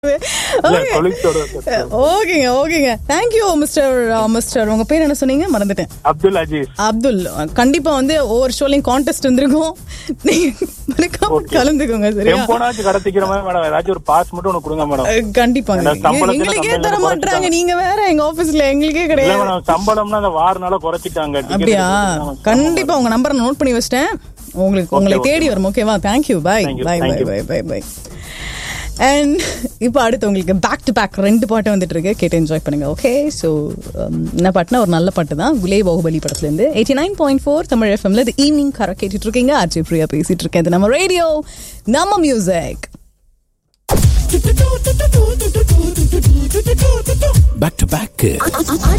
ஓகேங்க ஓகேங்க thank you mister mister உங்க பேர் என்ன சொன்னீங்க மறந்துட்டேன் அப்துல் அஜீஸ் அப்துல் கண்டிப்பா வந்து ஒவ்வொரு ஷோலையும் கான்டெஸ்ட் வந்திருக்கும் நீங்க மறக்காம கலந்துக்கோங்க சரியா டெம்போனாச்சும் கடத்திக்கிற மாதிரி மேடம் ஏதாச்சும் ஒரு பாஸ் மட்டும் உனக்கு கொடுங்க மேடம் அஹ், கண்டிப்பாங்க எனக்கு சம்பளத்துல எங்களுக்கே கம்மியா தர தான் மாட்டாங்க குறைச்சிட்டாங்க. நீங்க வேற எங்க ஆபீஸ்ல எங்களுக்கே இல்ல கிடையாது மேடம் சம்பளம்னா அந்த வாரனால குறைச்சிட்டாங்க ticket அப்படியா எடுத்து கண்டிப்பா உங்க நம்பரை நோட் பண்ணி வச்சிட்டேன் உங்களுக்கு உங்களை okay, தேடி வரும் ஓகேவா thank you bye Thank you, bye thank bye you. Bye bye bye and இப்போ அடுத்து உங்களுக்கு பேக் டு பேக் ரெண்டு பாட்டு வந்துட்டு இருக்கு கேட்டு என்ஜாய் பண்ணுங்க ஓகே ஸோ என்ன பாட்டுனா ஒரு நல்ல பாட்டு தான் குலே பாகுபலி படத்துலேருந்து eighty nine point four Tamil எஃப்எம்ல இது ஈவினிங் கர கேட்டுட்டு இருக்கீங்க ஆர்ஜி பிரியா பேசிட்டு இருக்கேன் இது நம்ம ரேடியோ நம்ம மியூசிக் பேக் டு பேக்